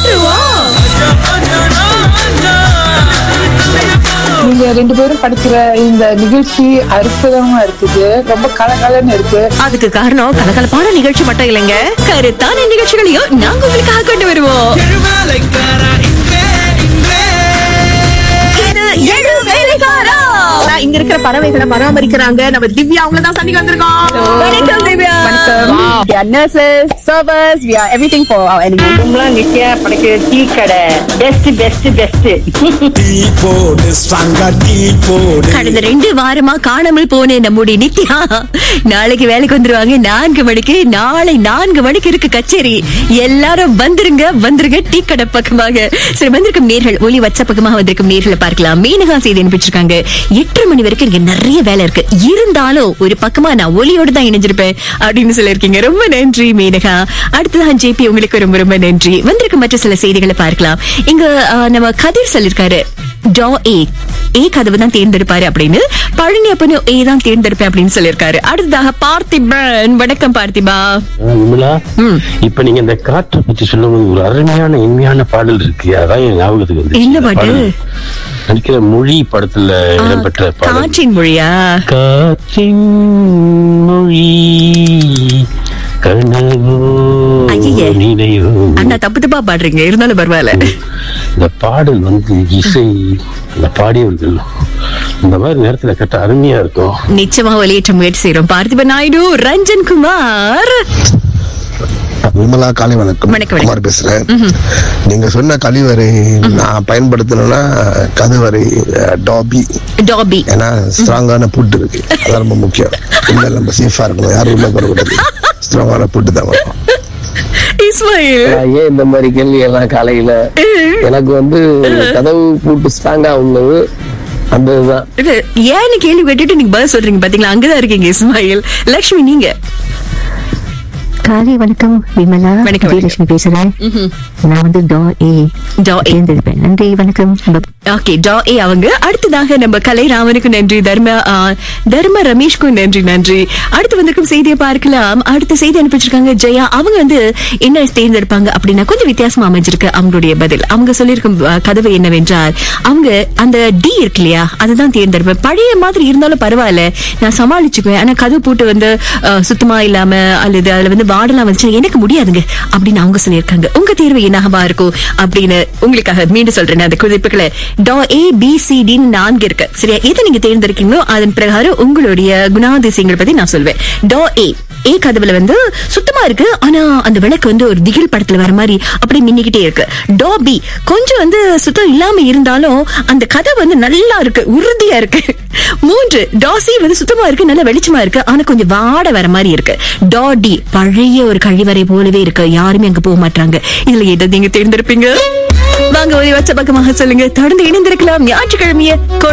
பேசுவோம் நீங்க ரெண்டு பேரும் படிக்கிற இந்த நிகழ்ச்சி அற்புதமா இருக்குது ரொம்ப கலகலன்னு இருக்கு அதுக்கு காரணம் கலகலப்பான நிகழ்ச்சி மட்டும் இல்லைங்க கருத்தான நிகழ்ச்சிகளையும் நாங்க உங்களுக்காக கொண்டு வருவோம் இது எழு வேலைக்காரா. நான் இங்க இருக்கிற பறவைகளை பராமரிக்கிறாங்க நம்ம திவ்யா அவங்கள தான் சந்திக்க வந்திருக்கோம் வணக்கம் Divya We are nurses, servers, we are everything for our animals. கும்பலாம் Nithya படைக்கிற டீ கடை பெஸ்ட் பெஸ்ட் பெஸ்ட் டீ போடு ஸ்ட்ராங்கா டீ போடு கடந்த ரெண்டு வாரமா காணாமல் போன நம்முடைய நித்யா நாளைக்கு வேலைக்கு வந்துருவாங்க நான்கு மணிக்கு நாளை நான்கு மணிக்கு இருக்கு கச்சேரி எல்லாரும் வந்துருங்க வந்துருங்க டீ கடை பக்கமாக சரி வந்திருக்கும் நேர்கள் ஒலி வச்ச பக்கமாக வந்திருக்கும் நேர்களை பார்க்கலாம் மீனகா செய்தி அனுப்பிச்சிருக்காங்க எட்டரை மணி வரைக்கும் இங்க நிறைய வேலை இருக்கு இருந்தாலும் ஒரு பக்கமா நான் ஒலியோட தான் இணைஞ்சிருப்பேன் அப்படின்னு சொல்லியிருக்கீங்க ரொம்ப நன்றி மீனகா அடுத்ததான் ஜேபி உங்களுக்கு ரொம்ப ரொம்ப நன்றி வந்திருக்க மற்ற சில செய்திகளை பார்க்கலாம் இங்க ஆ, நம்ம கதிர் சொல்லிருக்காரு டா ஏ ஏ கதவு தான் தேர்ந்தெடுப்பாரு அப்படின்னு பழனி அப்பனும் ஏ தான் தேர்ந்தெடுப்பேன் அப்படின்னு சொல்லியிருக்காரு அடுத்ததாக பார்த்திபன் வணக்கம் பார்த்திபா ஆ, விமலா இப்ப நீங்க இந்த காற்றை பத்தி சொல்லும்போது ஒரு அருமையான இனிமையான பாடல் இருக்கு அதான் என் ஞாபகத்துக்கு வந்து என்ன பாட்டு? நடிக்கிற மொழி படத்துல இடம்பெற்ற பாடல் காற்றின் மொழியா காற்றின் மொழி கனவோ ஐயையே. நினைவோ அண்ணா தப்பு தப்பா பாடுறீங்க இருந்தாலும் பரவாயில்ல இந்த பாடல் வந்து இசை அந்த பாடியவர்கள் இந்த மாதிரி நேரத்துல கேட்ட அருமையா இருக்கும் நிச்சயமா வெளியேற்ற முயற்சி செய்யறோம் பார்த்திபன் நாயுடு ரஞ்சன் குமார் விமலா காலை வணக்கம் வணக்கம், வணக்கம். குமார் பேசுறேன் நீங்க சொன்ன கழிவறை நான் பயன்படுத்தணும்னா கதவறை அஹ், டாபி டாபி ஏன்னா ஸ்ட்ராங்கான புட் இருக்கு அதான் ரொம்ப முக்கியம் உள்ள நம்ம சேஃபா இருக்கணும் யாரும் உள்ள போறக்கூடாது ஸ்ட்ராங்கான புட்டு தான் வரும் இஸ்மாயில் ஏன் இந்த மாதிரி கேள்வி எல்லாம் காலையில எனக்கு வந்து கதவு பூட்டு ஸ்ட்ராங்கா உள்ளது அந்த இதுதான் இது ஏன்னு கேள்வி கேட்டுட்டு நீங்க பதில் சொல்றீங்க பாத்தீங்களா அங்கதான் இருக்கீங்க இஸ்மாயில் லக்ஷ்மி நீங்க காலை வணக்கம் விமலா வணக்கம், விஜயலட்சுமி பேசுறேன் நான் வந்து டா ஏ டா ஏ. தேர்ந்தெடுப்பேன் நன்றி வணக்கம் ப- ஓகே டா ஏ அவங்க அடுத்ததாக நம்ம கலைராமனுக்கு நன்றி தர்ம ஆ, தர்ம ரமேஷ்க்கும் நன்றி நன்றி அடுத்து வந்திருக்கும் செய்தியை பார்க்கலாம் அடுத்த செய்தி அனுப்பிச்சிருக்காங்க ஜெயா அவங்க வந்து என்ன தேர்ந்தெடுப்பாங்க அப்படின்னா கொஞ்சம் வித்தியாசமா அமைஞ்சிருக்கு அவங்களுடைய பதில் அவங்க சொல்லியிருக்கும் ஆ, கதவு என்னவென்றால் அவங்க அந்த டி இருக்கு இல்லையா அதுதான் தேர்ந்தெடுப்பேன் பழைய மாதிரி இருந்தாலும் பரவாயில்ல நான் சமாளிச்சுக்குவேன் ஆனா கதவு பூட்டு வந்து ஆ, சுத்தமா இல்லாம அல்லது அதுல வந்து வாடலாம் வந்துச்சு எனக்கு முடியாதுங்க அப்படின்னு அவங்க சொல்லியிருக்காங்க உங்க தேர்வு என்னவா இருக்கும் அப்படின்னு உங்களுக்காக மீண்டும் சொல்றேன் அந்த குறிப்புகளை டா ஏ பி சி டின்னு நான்கு இருக்கு சரியா எதை நீங்க தேர்ந்தெடுக்கீங்களோ அதன் பிரகாரம் உங்களுடைய குணாதிசயங்களை பத்தி நான் சொல்வேன் டா ஏ ஏ கதவுல வந்து சுத்தமா இருக்கு ஆனா அந்த விளக்கு வந்து ஒரு திகில் படத்துல வர மாதிரி அப்படி மின்னிக்கிட்டே இருக்கு டா பி கொஞ்சம் வந்து சுத்தம் இல்லாம இருந்தாலும் அந்த கதை வந்து நல்லா இருக்கு உறுதியா இருக்கு மூன்று டாசி வந்து சுத்தமா இருக்கு நல்ல வெளிச்சமா இருக்கு ஆனா கொஞ்சம் வாட வர மாதிரி இருக்கு டா டி பழைய ஒரு கழிவறை போலவே இருக்கு யாருமே அங்க போக மாட்டாங்க இதுல எதை நீங்க தேர்ந்தெடுப்பீங்க வாங்க ஒரு வச்ச பக்கமாக சொல்லுங்க தொடர்ந்து இணைந்திருக்கலாம் ஞாயிற்றுக்கிழமைய